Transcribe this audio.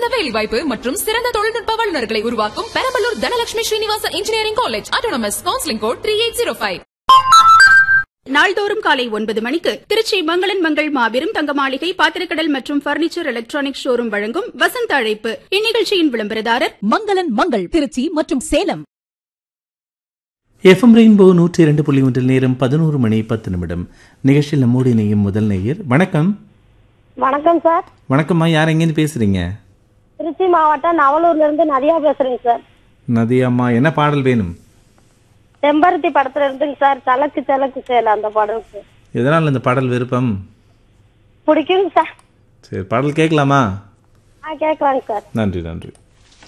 வேலைவாய்ப்பு மற்றும் சிறந்த தொழில்நுட்ப வல்லுநர்களை உருவாக்கும் Perambalur Dhanalakshmi Srinivasa engineering college autonomous counselling code three eight zero five நாள்தோறும் காலை ஒன்பது மணிக்கு திருச்சி மங்களன் மங்கள் மாபெரும் தங்க மாளிகை பாத்திரக்கடல் மற்றும் பர்னிச்சர் எலக்ட்ரானிக் ஷோரூம் வழங்கும் வசந்த அழைப்பு இந்நிகழ்ச்சியின் விளம்பரதாரர் மங்களன் மங்கள் திருச்சி மற்றும் சேலம் எஃப்எம் ரெயின்போ நூற்றி இரண்டு புள்ளி ஒன்றில் நேரம் பதினோரு மணி பத்து நிமிடம் நிகழ்ச்சியில் நம்மோடு இணையும் முதல் நேயர் வணக்கம் வணக்கம் சார் வணக்கம்மா யார் எங்கேருந்து பேசுறீங்க திருச்சி மாவட்டம் நவலூர்ல இருந்து நதியா பேசுறேங்க சார் நதியாம்மா என்ன பாடல் வேணும் செம்பருத்தி படத்துல இருந்துங்க சார் சலக்கு சலக்கு சேல அந்த படம்க்கு எதனால் இந்த பாடல் விருப்பம் பிடிக்குங்க சார் சரி பாடல் கேட்கலாமா ஆ கேட்கலாங்க சார் நன்றி நன்றி